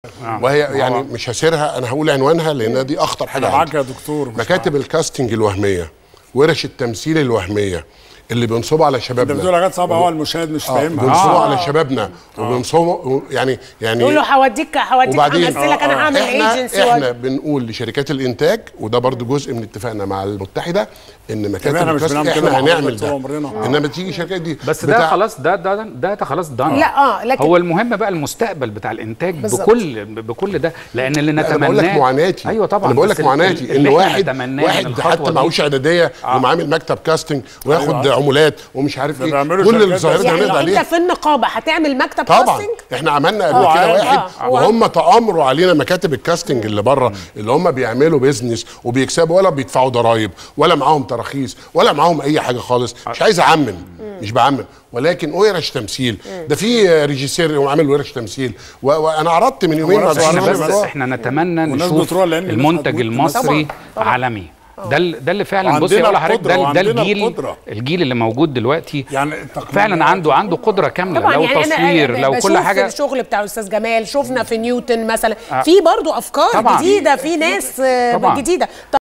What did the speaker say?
وهي يعني مش هسيرها انا هقول عنوانها لان دي اخطر حاجه انا عندي معاك يا دكتور مش مكاتب الكاستنج الوهميه ورش التمثيل الوهميه اللي بينصبوا على انت شبابنا بتقول حاجات صعبه قوي المشاهد مش آه، فاهمها بينصبوا آه. على شبابنا وبينصبوا يعني يعني يقول له هوديك هوديك وبعدين همثلك انا هعمل احنا ايجنسي احنا بنقول لشركات الانتاج وده برضو جزء من اتفاقنا مع المتحده ان مكاتب احنا مش الكاستنج بنعمل كده احنا مع هنعمل طول ده عمرنا. انما تيجي الشركات دي بس ده خلاص ده ده ده, ده خلاص دان لا اه لكن هو المهم بقى المستقبل بتاع الانتاج بالظبط. بكل بكل ده لان اللي انا نتمناه بقول لك معاناتي ايوه طبعا انا بقول بس لك معاناتي اللي ان إحنا واحد نتمناه من واحد الخطوة حتى دي. معهوش اعداديه ومعامل مكتب كاستنج وياخد أيوة. عمولات ومش عارف ده ايه بيعملوا كل شركات الظاهره دي يعني هنقضي انت عليها في النقابه هتعمل مكتب طبعا كاستنج احنا عملنا آه، قبل كده عادي. واحد آه، هو- وهم تامروا علينا مكاتب الكاستنج اللي بره اللي هم بيعملوا بيزنس وبيكسبوا ولا بيدفعوا ضرايب ولا معاهم تراخيص ولا معاهم اي حاجه خالص مش عايز اعمم مش بعمم ولكن ورش تمثيل ده في ريجيسير وعامل ورش تمثيل و- وانا عرضت من يومين هو مع نفسه احنا الدكتور بس عمل مصطفى. احنا نتمنى والناس نشوف بتروح لأن الناس المنتج هتموت. المصري طبعاً، طبعاً. عالمي ده ال- ده اللي فعلا وعندنا بصي اقول لحضرتك ده, القدرة، ده وعندنا الجيل القدرة. الجيل اللي موجود دلوقتي يعني التقنيات- فعلا عنده عنده قدره كامله طبعا لو يعني تصوير انا لو بشوف كل حاجه الشغل بتاع الاستاذ جمال شفنا في نيوتن مثلا آه. في برضو افكار طبعاً. جديده في ناس آه، طبعاً. جديده